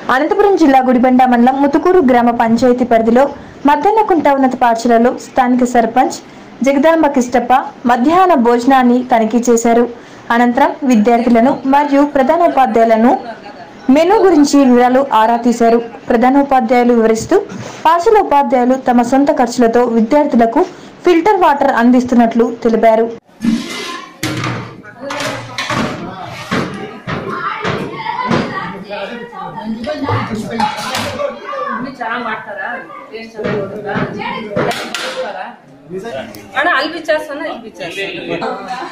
అనంతపురం జిల్లా గుడిబండ మండలం ముతుకూరు గ్రామ పంచాయతీ పరిధిలో మద్దన్నకుంట ఉన్నత పాఠశాలలో స్థానిక సర్పంచ్ జగదాంబ కిష్టప్ప మధ్యాహ్న భోజనాన్ని తనిఖీ చేశారు అనంతరం విద్యార్థులను మరియు ప్రధానోపాధ్యాయులను మెనూ గురించి వివరాలు ఆరా తీశారు ప్రధానోపాధ్యాయులు వివరిస్తూ పాఠశాల ఉపాధ్యాయులు తమ సొంత ఖర్చులతో విద్యార్థులకు ఫిల్టర్ వాటర్ అందిస్తున్నట్లు తెలిపారు ನೀವು ಚೆನ್ನಾಗಿ ಮಾಡ್ತಾರಾ ಟೇಸ್ಟ್ ಚೆನ್ನಾಗಿ ಹೋಗುತ್ತಾ ಮಾಡ್ತಾರಾ? అన్న అల్పి చేస్తానా ఇల్పి చేస్తాను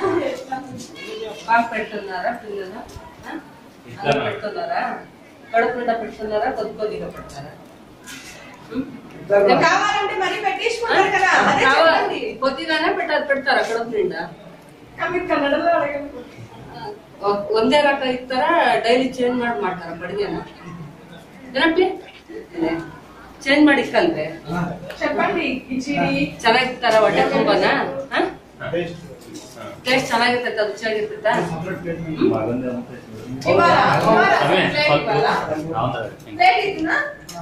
బాగా పెడుతున్నారా పిల్లలు ఆ? అన్నం పెడుతున్నారా కడుపు నిండా పెడుతున్నారా కొద్ది కొద్దిగా పెడతారా ఉం? కావాలంటే మరి పెట్టేసుకుంటారు కదా అదే కావాలి. చెప్పండి కొద్దిగానే పెట్టారు పెడతారా కడుపు నిండా మీరు కన్నడలో అడగండి ಒ- ಒಂದೇ ರಕ ಇರ್ತಾರ ಡೈಲಿ ಚೇಂಜ್ ಮಾಡಿ ಮಾಡ್ತಾರ ಬಡಿಗೆನ ಏನಪ್ಪಿ ಚೇಂಜ್ ಮಾಡಿ ಇಕ್ಕಲ್ವೇ చెప్పండి కిచిడి ಚೆನ್ನಾಗಿರ್ತಾರ ಹೊಟ್ಟೆ ತುಂಬಾನ ಟೇಸ್ಟ್ ಚೆನ್ನಾಗಿರ್ತೈತ ರುಚಿಯಾಗಿರ್ತೈತ ఇవాళ ఇవాళ ప్లేట్ ఇవాళ ప్లేట్ ఇస్తున్నా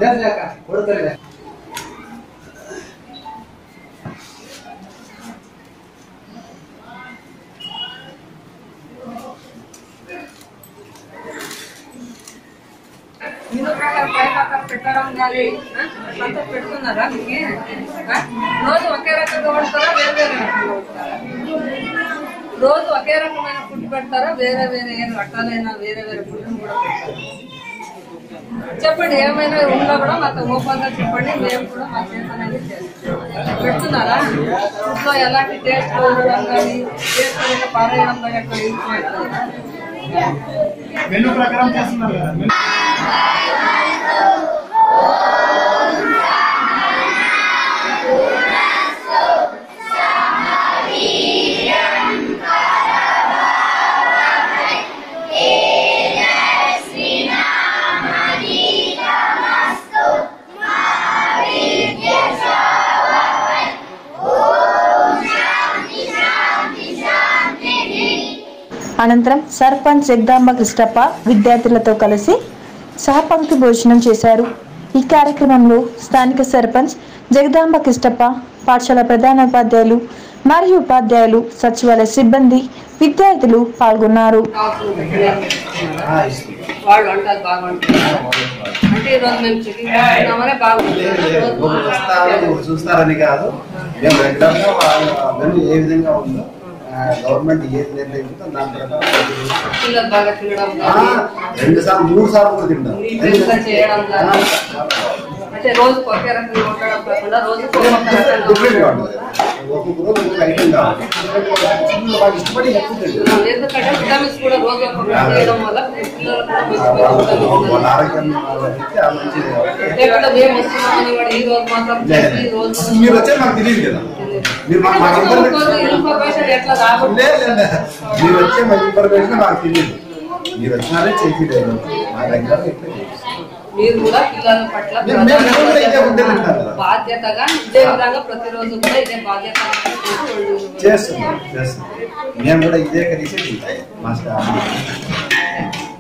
మీరు ప్రకారం పై ప్రకారం పెట్టడం కానీ అంత పెడుతున్నారా మీకు ఆ? రోజు ఒకే రకంగా వండుతారా వేరే వేరే రకంగా వండుతారా రోజు ఒకే రకమైన ఫుడ్ పెడతారా వేరే వేరే ఏం రకాలైన వేరే వేరే ఫుడ్ కూడా పెడతారా చెప్పండి ఏమైనా ఉన్నా కూడా మాతో ఓపెన్ గా చెప్పండి మేము కూడా మా చేతనైతే చేస్తాం పెడుతున్నారా ఫుడ్లో ఎలాంటి టేస్ట్ ఉండడం కానీ టేస్ట్ పారేయడం కానీ అట్లా యూజ్ చేయట్లేదు మెనూ ప్రకారం చేస్తున్నారు కదా మెనూ అనంతరం సర్పంచ్ జగదాంబ కృష్ణప్ప విద్యార్థులతో కలిసి సహపంక్తి భోజనం చేశారు ఈ కార్యక్రమంలో స్థానిక సర్పంచ్ జగదాంబ కృష్ణప్ప పాఠశాల ప్రధానోపాధ్యాయులు మరియు ఉపాధ్యాయులు సచివాలయ సిబ్బంది విద్యార్థులు పాల్గొన్నారు వాళ్ళు వంటలు బాగుంటారు అంటే ఈరోజు మేము చెకింగ్ చేస్తున్నామనే రోజు వస్తారు చూస్తారని కాదు మేము రెగ్యులర్ గా వాళ్ళ వెన్ను ఏ విధంగా ఉందో ఆ, గవర్నమెంట్ ఏది నిర్ణయించిందో దాని ప్రకారం పిల్లలు బాగా తినడం ఆ, కానీ రెండు సార్లు మూడు సార్లు కూడా తింటాం నీట్గా చేయడం కానీ అంటే రోజు ఒకే రకంగా ఉండడం కాకుండా రోజు ఒక్కొక్క రకంగా డిఫరెంట్ గా ఉండడం. ఉంటుంది ఒక్కొక్క రోజు ఒక్కొక్క ఐటమ్ కావాలి పిల్లలు బాగా ఇష్టపడి ఎక్కువ తింటారు ఎందుకంటే విటమిన్స్ కూడా రోజు ఒక్కొక్కటి చేయడం వల్ల పిల్లలకు కూడా మంచి ఆ, మంచి వాళ్ళ వాళ్ళ విటమిన్స్ ఆరోగ్యం వాళ్ళకి ఆ మంచిది కాబట్టి లేకపోతే మేము వస్తున్నామని వాడు ఈ రోజు మాత్రం లేదు, ఈ లేదు. రోజు మీరు వచ్చే మాకు తెలియదు కదా మీరు మా- మాకు ఇన్ఫర్మేషన్ ఇన్ఫర్మేషన్ ఎట్లా రాబోతుంది లేదు, లేదు. మీరు వచ్చే మాకు ఇన్ఫర్మేషన్ మాకు తెలియదు మీరు వచ్చినారే చేసి లేదు మా దగ్గర ఎట్లా చేస్తాం. మీరు కూడా పిల్లల పట్ల మేము- మేము మేము కూడా ఇదే ఉద్దేశం కదా. బాధ్యతగా ఇదే విధంగా ప్రతిరోజు కూడా ఇదే బాధ్యత చేస్తున్నాం చేస్తున్నాం మేము కూడా ఇదే కలిసి తింటాం మా స్టాఫ్